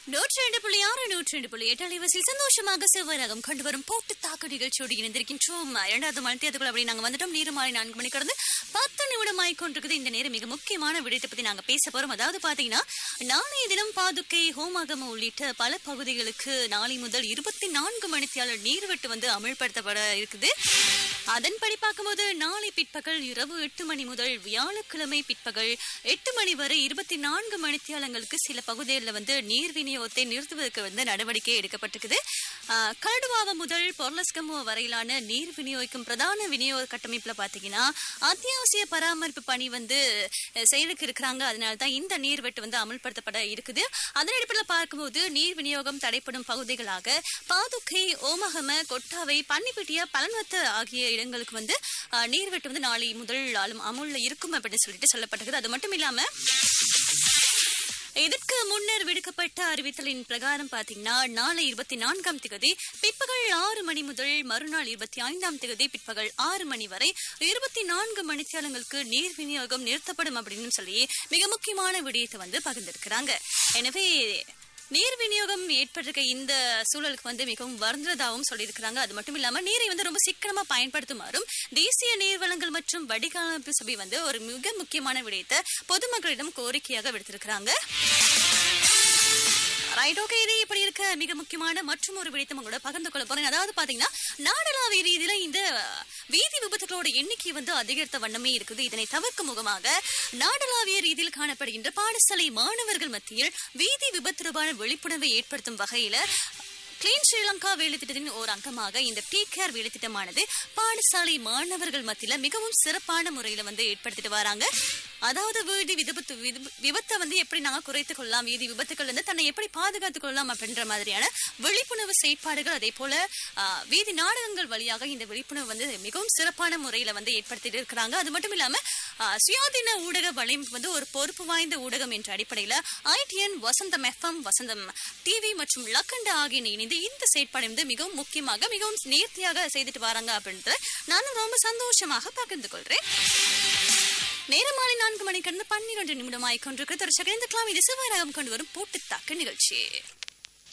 நூற்றி ரெண்டு புள்ளி ஆறு நூற்றி ரெண்டு புள்ளி எட்டு அலைவரிசையில் சந்தோஷமாக செவ்வரகம் கொண்டு வரும் போட்டு தாக்கு நிகழ்ச்சியோடு இணைந்திருக்கின்றோம் இரண்டாவது மணித்தியத்துக்குள் அப்படி நாங்க வந்துட்டோம் நேரு மாலை நான்கு மணி கடந்து பத்து நிமிடம் ஆயிக்கொண்டிருக்குது இந்த நேரம் மிக முக்கியமான விடயத்தை பத்தி நாங்க பேச போறோம் அதாவது பாத்தீங்கன்னா நாளைய தினம் பாதுகை ஹோமாகம உள்ளிட்ட பல பகுதிகளுக்கு நாளை முதல் இருபத்தி நான்கு மணித்தியாளர் நீர்வெட்டு வந்து அமல்படுத்தப்பட இருக்குது அதன்படி பார்க்கும்போது நாளை பிற்பகல் இரவு எட்டு மணி முதல் வியாழக்கிழமை பிற்பகல் எட்டு மணி வரை இருபத்தி நான்கு மணித்தியாலங்களுக்கு சில பகுதிகளில் வந்து நீர் விநியோகத்தை நிறுத்துவதற்கு வந்து நடவடிக்கை எடுக்கப்பட்டிருக்குது ஆஹ், கடுவாவ முதல் பொருளஸ்கமோ வரையிலான நீர் விநியோகிக்கும் பிரதான விநியோக கட்டமைப்புல பாத்தீங்கன்னா அத்தியாவசிய பராமரிப்பு பணி வந்து அஹ், செயலுக்கு இருக்கிறாங்க அதனால தான் இந்த நீர்வெட்டு வந்து அமல்படுத்தப்பட இருக்குது அதன் அடிப்படையில் பார்க்கும்போது நீர் விநியோகம் தடைப்படும் பகுதிகளாக பாதுகை ஓமகம கொட்டாவை பன்னிப்பிட்டிய பலன்வத்த ஆகிய இடங்களுக்கு வந்து அஹ், நீர்வெட்டு வந்து நாளை முதல் நாளும் அமுல்ல இருக்கும் அப்படின்னு சொல்லிட்டு சொல்லப்பட்டிருக்குது அது மட்டும் இல்லாம இதற்கு முன்னர் விடுக்கப்பட்ட அறிவித்தலின் பிரகாரம் பாத்தீங்கன்னா நாளை இருபத்தி நான்காம் திகதி பிற்பகல் ஆறு மணி முதல் மறுநாள் இருபத்தி ஐந்தாம் திகதி பிற்பகல் ஆறு மணி வரை இருபத்தி நான்கு மணித்தியாலங்களுக்கு நீர் விநியோகம் நிறுத்தப்படும் அப்படின்னு சொல்லி மிக முக்கியமான விடயத்தை வந்து பகிர்ந்திருக்கிறாங்க எனவே நீர் விநியோகம் ஏற்பட்டிருக்க இந்த சூழலுக்கு வந்து மிகவும் வருந்ததாகவும் சொல்லியிருக்கிறாங்க அது மட்டும் இல்லாம நீரை வந்து ரொம்ப சிக்கனமா பயன்படுத்துமாறும் தேசிய நீர் வளங்கள் மற்றும் வடிகாலமைப்பு சபை வந்து ஒரு மிக முக்கியமான விடயத்தை பொதுமக்களிடம் கோரிக்கையாக விடுத்திருக்கிறாங்க ரைட் ஓகே இது இப்படி இருக்க மிக முக்கியமான மற்றும் ஒரு விடயத்தை உங்களோட பகிர்ந்து கொள்ள போறேன் அதாவது பாத்தீங்கன்னா நாடளாவிய ரீதியில இந்த வீதி விபத்துகளோட எண்ணிக்கை வந்து அதிகரித்த வண்ணமே இருக்குது இதனை தவிர்க்கும் முகமாக நாடளாவிய ரீதியில் காணப்படுகின்ற பாடசாலை மாணவர்கள் மத்தியில் வீதி விபத்து தொடர்பான விழிப்புணர்வை ஏற்படுத்தும் வகையில கிளீன் ஸ்ரீலங்கா வேலைத்திட்டத்தின் ஒரு அங்கமாக இந்த டீ கேர் வேலைத்திட்டமானது பாடசாலை மாணவர்கள் மத்தியில மிகவும் சிறப்பான முறையில வந்து ஏற்படுத்திட்டு வராங்க அதாவது வீதி விபத்து விது- விபத்தை வந்து எப்படி நாங்க குறைத்துக் கொள்ளலாம் வீதி விபத்துக்கள் இருந்து தன்னை எப்படி பாதுகாத்துக் கொள்ளலாம் அப்படின்ற மாதிரியான விழிப்புணர்வு செயற்பாடுகள் அதே போல ஆ, வீதி நாடகங்கள் வழியாக இந்த விழிப்புணர்வு வந்து மிகவும் சிறப்பான முறையில வந்து ஏற்படுத்திட்டு இருக்கிறாங்க அது மட்டும் இல்லாம ஆ, சுயாதீன ஊடக வலையமைப்பு வந்து ஒரு பொறுப்பு வாய்ந்த ஊடகம் என்ற அடிப்படையில ITN Vasantham FM Vasantham TV மற்றும் லக்கண்ட ஆகியன இணைந்து இந்த செயற்பாடு வந்து மிகவும் முக்கியமாக மிகவும் நேர்த்தியாக செய்துட்டு வராங்க அப்படின்றத நானும் ரொம்ப சந்தோஷமாக பகிர்ந்து கொள்றேன் நேரம் மாலை நான்கு மணிக்கு பன்னிரண்டு நிமிடம் ஆயிக்கொண்டிருக்கிறது ஒரு சகந்த கிளாம் இது சிவராகம் கொண்டு வரும் போட்டு தாக்கு நிகழ்ச்சி